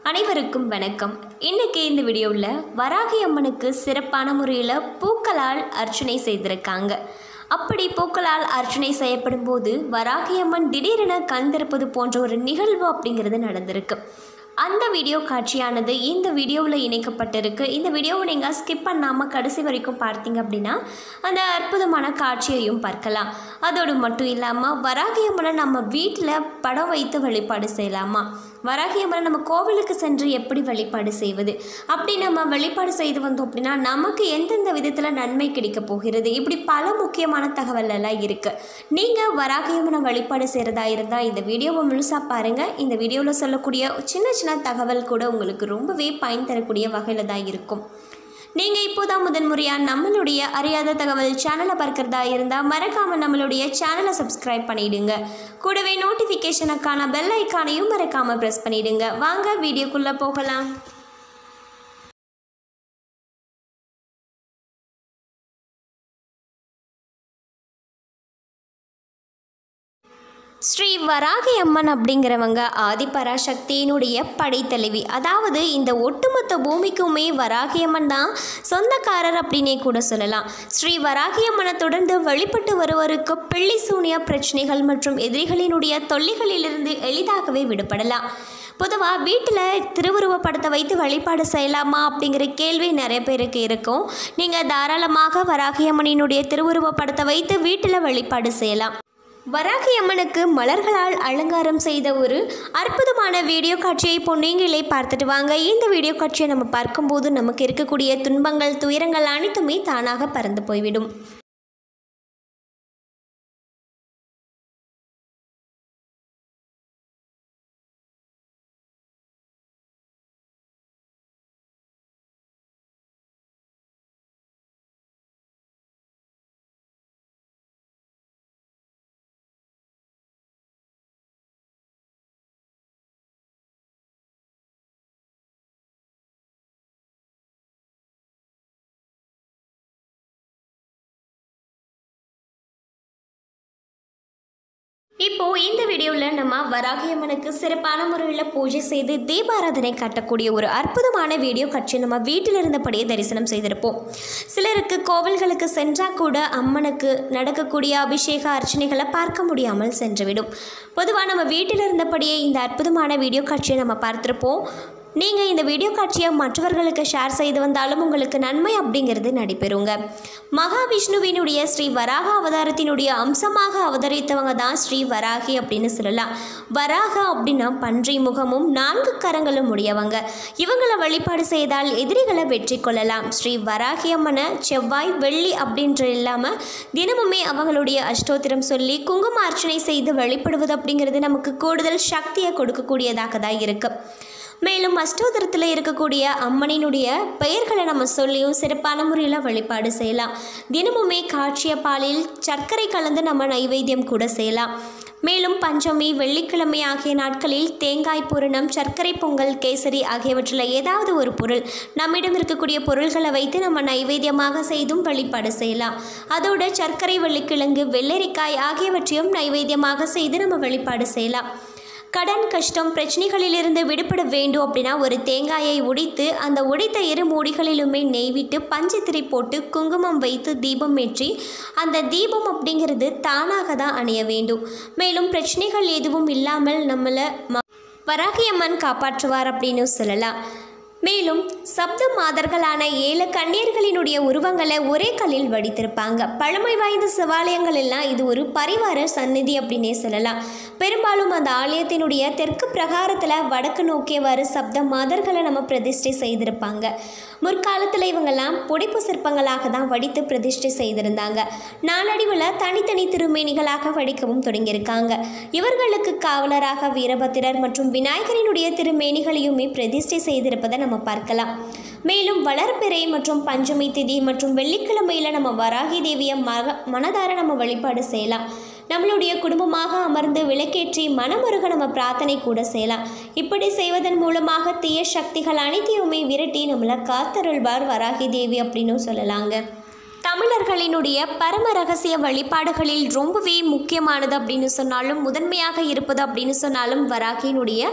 அனைவருக்கும் வணக்கம் இன்னைக்கு இந்த வீடியோவில் வராகி அம்மனுக்கு சிறப்பான முறையில் பூக்களால் அர்ச்சனை செய்திருக்காங்க அப்படி பூக்களால் அர்ச்சனை செய்யப்படும் போது வராகி அம்மன் திடீரென கண் திறப்பது போன்ற ஒரு நிகழ்வு அப்படிங்கிறது நடந்திருக்கு அந்த வீடியோ காட்சியானது இந்த வீடியோவில் இணைக்கப்பட்டிருக்கு இந்த வீடியோவை நீங்கள் ஸ்கிப் பண்ணாமல் கடைசி வரைக்கும் பார்த்தீங்க அப்படின்னா அந்த அற்புதமான காட்சியையும் பார்க்கலாம் அதோடு மட்டும் இல்லாமல் வராகி அம்மனை நம்ம வீட்டில் படம் வைத்து வழிபாடு செய்யலாமா வராகி அம்மனை நம்ம கோவிலுக்கு சென்று எப்படி வழிபாடு செய்வது அப்படி நம்ம வழிபாடு செய்து வந்தோம் அப்படின்னா நமக்கு எந்தெந்த விதத்தில் நன்மை கிடைக்க போகிறது இப்படி பல முக்கியமான தகவல் எல்லாம் இருக்குது நீங்கள் வராகி அம்மனை வழிபாடு செய்கிறதா இருந்தால் இந்த வீடியோவை முழுசாக பாருங்கள் இந்த வீடியோவில் சொல்லக்கூடிய சின்ன சின்ன தகவல் கூட உங்களுக்கு ரொம்பவே பயன் தரக்கூடிய வகையில் தான் இருக்கும் நீங்கள் இப்போதான் முதன் முறையாக நம்மளுடைய அறியாத தகவல் சேனலை பார்க்குறதா இருந்தால் மறக்காமல் நம்மளுடைய சேனலை சப்ஸ்கிரைப் பண்ணிடுங்க கூடவே நோட்டிஃபிகேஷனுக்கான பெல் ஐக்கானையும் மறக்காமல் ப்ரெஸ் பண்ணிடுங்க வாங்க வீடியோக்குள்ளே போகலாம் ஸ்ரீ வராகி அம்மன் அப்படிங்கிறவங்க ஆதிபராசக்தியினுடைய படைத்தலைவி அதாவது இந்த ஒட்டுமொத்த பூமிக்குமே வராகி அம்மன் தான் சொந்தக்காரர் அப்படின்னே கூட சொல்லலாம் ஸ்ரீ வராகி அம்மனை தொடர்ந்து வழிபட்டு வருவருக்கு பிள்ளை சூனிய பிரச்சனைகள் மற்றும் எதிரிகளினுடைய தொல்லைகளிலிருந்து எளிதாகவே விடுபடலாம் பொதுவாக வீட்டில் திருவுருவ படத்தை வைத்து வழிபாடு செய்யலாமா அப்படிங்கிற கேள்வி நிறைய பேருக்கு இருக்கும் நீங்கள் தாராளமாக வராகி அம்மனினுடைய திருவுருவ படத்தை வைத்து வீட்டில் வழிபாடு செய்யலாம் வராகி அம்மனுக்கு மலர்களால் அலங்காரம் செய்த ஒரு அற்புதமான வீடியோ காட்சியை இப்போ நீங்களே பார்த்துட்டு வாங்க இந்த வீடியோ காட்சியை நம்ம பார்க்கும்போது நமக்கு இருக்கக்கூடிய துன்பங்கள் துயரங்கள் அனைத்துமே தானாக பறந்து போய்விடும் இப்போ இந்த வீடியோவில் நம்ம வராகி அம்மனுக்கு சிறப்பான முறையில் பூஜை செய்து தீபாராதனை காட்டக்கூடிய ஒரு அற்புதமான வீடியோ காட்சி நம்ம வீட்டில் இருந்தபடியே தரிசனம் செய்திருப்போம் சிலருக்கு கோவில்களுக்கு சென்றால் கூட அம்மனுக்கு நடக்கக்கூடிய அபிஷேக அர்ச்சனைகளை பார்க்க முடியாமல் சென்றுவிடும் பொதுவாக நம்ம வீட்டில் இருந்தபடியே இந்த அற்புதமான வீடியோ காட்சியை நம்ம பார்த்துருப்போம் நீங்கள் இந்த வீடியோ காட்சியை மற்றவர்களுக்கு ஷேர் செய்து வந்தாலும் உங்களுக்கு நன்மை அப்படிங்கிறது நடைபெறுங்க மகாவிஷ்ணுவினுடைய ஸ்ரீ வராக அவதாரத்தினுடைய அம்சமாக அவதரித்தவங்க தான் ஸ்ரீ வராகி அப்படின்னு சொல்லலாம் வராக அப்படின்னா பன்றி முகமும் நான்கு கரங்களும் உடையவங்க இவங்களை வழிபாடு செய்தால் எதிரிகளை வெற்றி கொள்ளலாம் ஸ்ரீ வராகி அம்மனை செவ்வாய் வெள்ளி அப்படின்ற இல்லாமல் தினமுமே அவங்களுடைய அஷ்டோத்திரம் சொல்லி குங்கும அர்ச்சனை செய்து வழிபடுவது அப்படிங்கிறது நமக்கு கூடுதல் சக்தியை கொடுக்கக்கூடியதாக தான் இருக்குது மேலும் அஷ்டோதரத்தில் இருக்கக்கூடிய அம்மனினுடைய பெயர்களை நம்ம சொல்லியும் சிறப்பான முறையில் வழிபாடு செய்யலாம் தினமுமே காய்ச்சிய பாலில் சர்க்கரை கலந்து நம்ம நைவேத்தியம் கூட செய்யலாம் மேலும் பஞ்சமி வெள்ளிக்கிழமை ஆகிய நாட்களில் தேங்காய் பூரணம் சர்க்கரை பொங்கல் கேசரி ஆகியவற்றில் ஏதாவது ஒரு பொருள் நம்மிடம் இருக்கக்கூடிய பொருள்களை வைத்து நம்ம நைவேத்தியமாக செய்தும் வழிபாடு செய்யலாம் அதோட சர்க்கரை வெள்ளிக்கிழங்கு வெள்ளரிக்காய் ஆகியவற்றையும் நைவேத்தியமாக செய்து நம்ம வழிபாடு செய்யலாம் கடன் கஷ்டம் பிரச்சனைகளிலிருந்து விடுபட வேண்டும் அப்படின்னா ஒரு தேங்காயை உடைத்து அந்த உடைத்த இரு மூடிகளிலுமே நெய் விட்டு பஞ்சத்திரை போட்டு குங்குமம் வைத்து தீபம் ஏற்றி அந்த தீபம் அப்படிங்கிறது தானாக தான் அணைய வேண்டும் மேலும் பிரச்சனைகள் எதுவும் இல்லாமல் நம்மளை ம வராகியம்மன் காப்பாற்றுவார் அப்படின்னு சொல்லலாம் மேலும் சப்த மாதர்களான ஏழு கன்னியர்களினுடைய உருவங்களை ஒரே கல்லில் வடித்திருப்பாங்க பழமை வாய்ந்த சிவாலயங்கள் எல்லாம் இது ஒரு பரிவார சந்நிதி அப்படின்னே சொல்லலாம் பெரும்பாலும் அந்த ஆலயத்தினுடைய தெற்கு பிரகாரத்தில் வடக்கு நோக்கியவாறு சப்த மாதர்களை நம்ம பிரதிஷ்டை செய்திருப்பாங்க முற்காலத்தில் இவங்கெல்லாம் புடைப்பு சிற்பங்களாக தான் வடித்து பிரதிஷ்டை செய்திருந்தாங்க நாளடைவில் தனித்தனி திருமேனிகளாக வடிக்கவும் தொடங்கியிருக்காங்க இவர்களுக்கு காவலராக வீரபத்திரர் மற்றும் விநாயகரினுடைய திருமேனிகளையுமே பிரதிஷ்டை செய்திருப்பதை நம்ம பார்க்கலாம் மேலும் வளர்பிறை மற்றும் பஞ்சமி திதி மற்றும் வெள்ளிக்கிழமையில் நம்ம வராகி தேவியை மக மனதார நம்ம வழிபாடு செய்யலாம் நம்மளுடைய குடும்பமாக அமர்ந்து விளக்கேற்றி மனமுருக நம்ம பிரார்த்தனை கூட செய்யலாம் இப்படி செய்வதன் மூலமாக தீய சக்திகள் அனைத்தையுமே விரட்டி நம்மளை காத்தருள்வார் வராகி தேவி அப்படின்னு சொல்லலாங்க தமிழர்களினுடைய பரம ரகசிய வழிபாடுகளில் ரொம்பவே முக்கியமானது அப்படின்னு சொன்னாலும் முதன்மையாக இருப்பது அப்படின்னு சொன்னாலும் வராகியினுடைய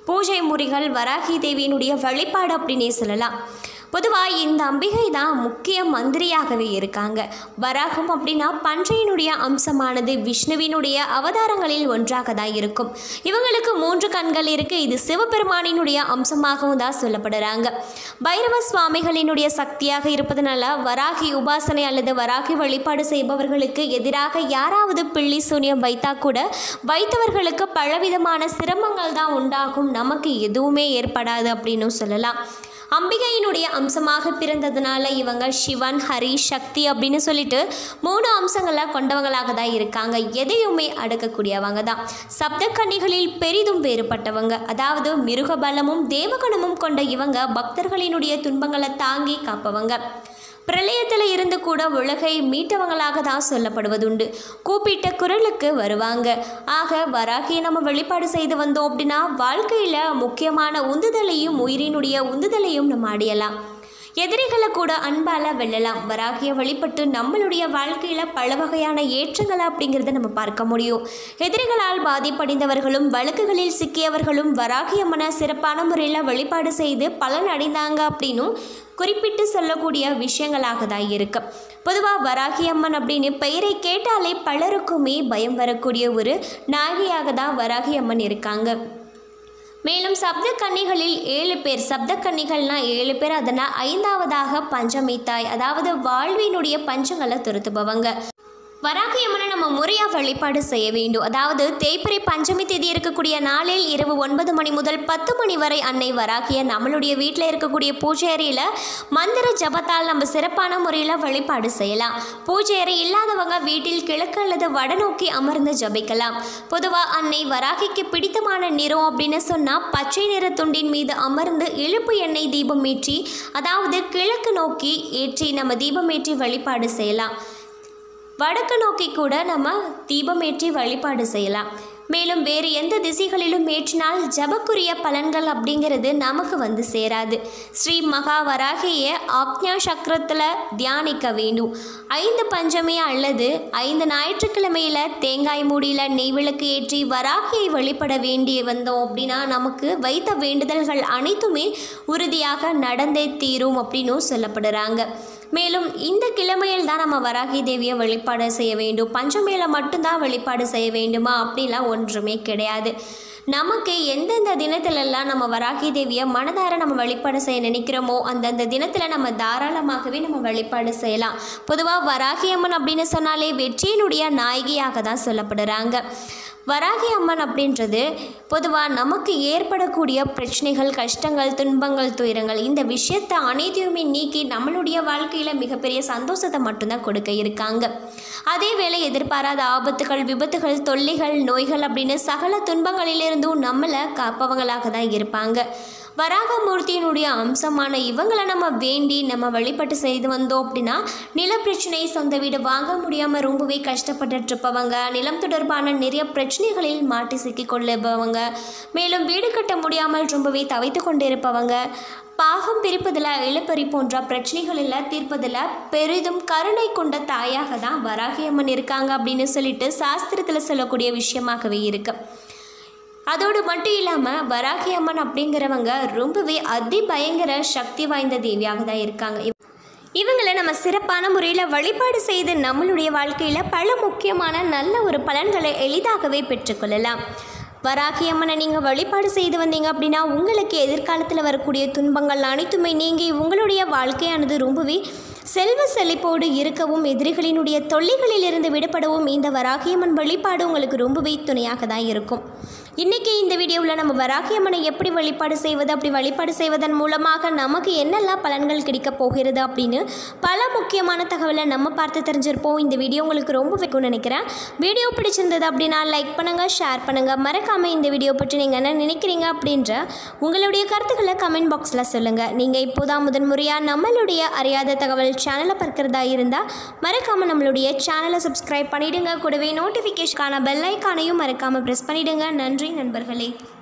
பூஜை முறைகள் வராகி தேவியினுடைய வழிபாடு அப்படின்னே சொல்லலாம் பொதுவாக இந்த அம்பிகை தான் முக்கிய மந்திரியாகவே இருக்காங்க வராகம் அப்படின்னா பன்றையினுடைய அம்சமானது விஷ்ணுவினுடைய அவதாரங்களில் ஒன்றாக தான் இருக்கும் இவங்களுக்கு மூன்று கண்கள் இருக்குது இது சிவபெருமானினுடைய அம்சமாகவும் தான் சொல்லப்படுறாங்க பைரவ சுவாமிகளினுடைய சக்தியாக இருப்பதனால வராகி உபாசனை அல்லது வராகி வழிபாடு செய்பவர்களுக்கு எதிராக யாராவது பிள்ளி சூனியம் வைத்தா கூட வைத்தவர்களுக்கு பலவிதமான சிரமங்கள் தான் உண்டாகும் நமக்கு எதுவுமே ஏற்படாது அப்படின்னு சொல்லலாம் அம்பிகையினுடைய அம்சமாக பிறந்ததுனால இவங்க சிவன் ஹரி சக்தி அப்படின்னு சொல்லிட்டு மூணு அம்சங்களை கொண்டவங்களாக தான் இருக்காங்க எதையுமே அடக்கக்கூடியவங்க தான் சப்தக்கன்னிகளில் பெரிதும் வேறுபட்டவங்க அதாவது மிருகபலமும் தேவகுணமும் கொண்ட இவங்க பக்தர்களினுடைய துன்பங்களை தாங்கி காப்பவங்க பிரளயத்தில் இருந்து கூட உலகை மீட்டவங்களாக தான் சொல்லப்படுவதுண்டு கூப்பிட்ட குரலுக்கு வருவாங்க ஆக வராகியை நம்ம வெளிப்பாடு செய்து வந்தோம் அப்படின்னா வாழ்க்கையில் முக்கியமான உந்துதலையும் உயிரினுடைய உந்துதலையும் நம்ம அடையலாம் எதிரிகளை கூட அன்பால் வெல்லலாம் வராகிய வழிபட்டு நம்மளுடைய வாழ்க்கையில் பல வகையான ஏற்றங்கள் அப்படிங்கிறத நம்ம பார்க்க முடியும் எதிரிகளால் பாதிப்படைந்தவர்களும் வழக்குகளில் சிக்கியவர்களும் வராகியம்மனை சிறப்பான முறையில் வழிபாடு செய்து பலன் அடைந்தாங்க அப்படின்னும் குறிப்பிட்டு சொல்லக்கூடிய விஷயங்களாக தான் இருக்கு பொதுவாக வராகியம்மன் அப்படின்னு பெயரை கேட்டாலே பலருக்குமே பயம் வரக்கூடிய ஒரு நாயகியாக தான் வராகியம்மன் இருக்காங்க மேலும் சப்த கன்னிகளில் ஏழு பேர் சப்த கன்னிகள்னா ஏழு பேர் அதனால் ஐந்தாவதாக பஞ்சமி தாய் அதாவது வாழ்வினுடைய பஞ்சங்களை துரத்துபவங்க வராகியம்மனை நம்ம முறையாக வழிபாடு செய்ய வேண்டும் அதாவது தேய்பிறை பஞ்சமி தேதி இருக்கக்கூடிய நாளில் இரவு ஒன்பது மணி முதல் பத்து மணி வரை அன்னை வராகிய நம்மளுடைய வீட்டில் இருக்கக்கூடிய பூஜை அறையில் மந்திர ஜபத்தால் நம்ம சிறப்பான முறையில் வழிபாடு செய்யலாம் பூஜை அறை இல்லாதவங்க வீட்டில் கிழக்கு அல்லது வடநோக்கி அமர்ந்து ஜபிக்கலாம் பொதுவாக அன்னை வராகிக்கு பிடித்தமான நிறம் அப்படின்னு சொன்னால் பச்சை நிற துண்டின் மீது அமர்ந்து இழுப்பு எண்ணெய் தீபம் ஏற்றி அதாவது கிழக்கு நோக்கி ஏற்றி நம்ம தீபம் ஏற்றி வழிபாடு செய்யலாம் வடக்கு நோக்கி கூட நம்ம தீபம் ஏற்றி வழிபாடு செய்யலாம் மேலும் வேறு எந்த திசைகளிலும் ஏற்றினால் ஜபக்குரிய பலன்கள் அப்படிங்கிறது நமக்கு வந்து சேராது ஸ்ரீ மகா வராகிய ஆக்ஞா சக்கரத்தில் தியானிக்க வேண்டும் ஐந்து பஞ்சமி அல்லது ஐந்து ஞாயிற்றுக்கிழமையில் தேங்காய் மூடியில் நெய் விளக்கு ஏற்றி வராகியை வழிபட வேண்டி வந்தோம் அப்படின்னா நமக்கு வைத்த வேண்டுதல்கள் அனைத்துமே உறுதியாக நடந்தே தீரும் அப்படின்னும் சொல்லப்படுறாங்க மேலும் இந்த கிழமையில் தான் நம்ம வராகி தேவியை வழிபாடு செய்ய வேண்டும் பஞ்சமியில் மட்டும்தான் வழிபாடு செய்ய வேண்டுமா அப்படிலாம் ஒன்றுமே கிடையாது நமக்கு எந்தெந்த தினத்திலெல்லாம் நம்ம வராகி தேவியை மனதார நம்ம வழிபாடு செய்ய நினைக்கிறோமோ அந்தந்த தினத்தில் நம்ம தாராளமாகவே நம்ம வழிபாடு செய்யலாம் பொதுவாக வராகி அம்மன் அப்படின்னு சொன்னாலே வெற்றியினுடைய நாயகியாக தான் சொல்லப்படுறாங்க வராகி அம்மன் அப்படின்றது பொதுவாக நமக்கு ஏற்படக்கூடிய பிரச்சனைகள் கஷ்டங்கள் துன்பங்கள் துயரங்கள் இந்த விஷயத்தை அனைத்தையுமே நீக்கி நம்மளுடைய வாழ்க்கையில் மிகப்பெரிய சந்தோஷத்தை மட்டும்தான் கொடுக்க இருக்காங்க அதே வேளை எதிர்பாராத ஆபத்துகள் விபத்துகள் தொல்லைகள் நோய்கள் அப்படின்னு சகல துன்பங்களிலிருந்தும் நம்மளை காப்பவங்களாக தான் இருப்பாங்க வராகமூர்த்தியினுடைய அம்சமான இவங்களை நம்ம வேண்டி நம்ம வழிபட்டு செய்து வந்தோம் அப்படின்னா நில பிரச்சனை சொந்த வீடு வாங்க முடியாமல் ரொம்பவே கஷ்டப்பட்டுட்டு இருப்பவங்க நிலம் தொடர்பான நிறைய பிரச்சனைகளில் மாட்டி சிக்கிக் கொள்ளுபவங்க மேலும் வீடு கட்ட முடியாமல் ரொம்பவே தவித்து கொண்டிருப்பவங்க பாகம் பிரிப்பதில் இழுப்பறி போன்ற பிரச்சனைகளில் தீர்ப்பதில் பெரிதும் கருணை கொண்ட தாயாக தான் வராகியம்மன் இருக்காங்க அப்படின்னு சொல்லிட்டு சாஸ்திரத்தில் சொல்லக்கூடிய விஷயமாகவே இருக்கு அதோடு மட்டும் இல்லாமல் வராகி அம்மன் அப்படிங்கிறவங்க ரொம்பவே அதி பயங்கர சக்தி வாய்ந்த தேவியாக தான் இருக்காங்க இவ- இவங்களை நம்ம சிறப்பான முறையில் வழிபாடு செய்து நம்மளுடைய வாழ்க்கையில் பல முக்கியமான நல்ல ஒரு பலன்களை எளிதாகவே பெற்றுக்கொள்ளலாம் வராகி அம்மனை நீங்கள் வழிபாடு செய்து வந்தீங்க அப்படின்னா உங்களுக்கு எதிர்காலத்தில் வரக்கூடிய துன்பங்கள் அனைத்துமே நீங்கி உங்களுடைய வாழ்க்கையானது ரொம்பவே செல்வ செழிப்போடு இருக்கவும் எதிரிகளினுடைய தொல்லைகளிலிருந்து விடுபடவும் இந்த வராகியம்மன் வழிபாடு உங்களுக்கு ரொம்பவே துணையாக தான் இருக்கும் இன்றைக்கி இந்த வீடியோவில் நம்ம வராகியம்மனை எப்படி வழிபாடு செய்வது அப்படி வழிபாடு செய்வதன் மூலமாக நமக்கு என்னெல்லாம் பலன்கள் கிடைக்கப் போகிறது அப்படின்னு பல முக்கியமான தகவலை நம்ம பார்த்து தெரிஞ்சிருப்போம் இந்த வீடியோ உங்களுக்கு ரொம்ப வைக்கும்னு நினைக்கிறேன் வீடியோ பிடிச்சிருந்தது அப்படின்னா லைக் பண்ணுங்கள் ஷேர் பண்ணுங்கள் மறக்காமல் இந்த வீடியோ பற்றி நீங்கள் என்ன நினைக்கிறீங்க அப்படின்ற உங்களுடைய கருத்துக்களை கமெண்ட் பாக்ஸில் சொல்லுங்கள் நீங்கள் இப்போதான் முதன்முறையாக நம்மளுடைய அறியாத தகவல் சேனலை பார்க்குறதா இருந்தால் மறக்காமல் நம்மளுடைய சேனலை சப்ஸ்கிரைப் பண்ணிவிடுங்க கூடவே நோட்டிஃபிகேஷனுக்கான பெல் ஐக்கானையும் மறக்காமல் ப்ரெஸ் பண்ணிவிடுங்க நன்றி நண்பர்களே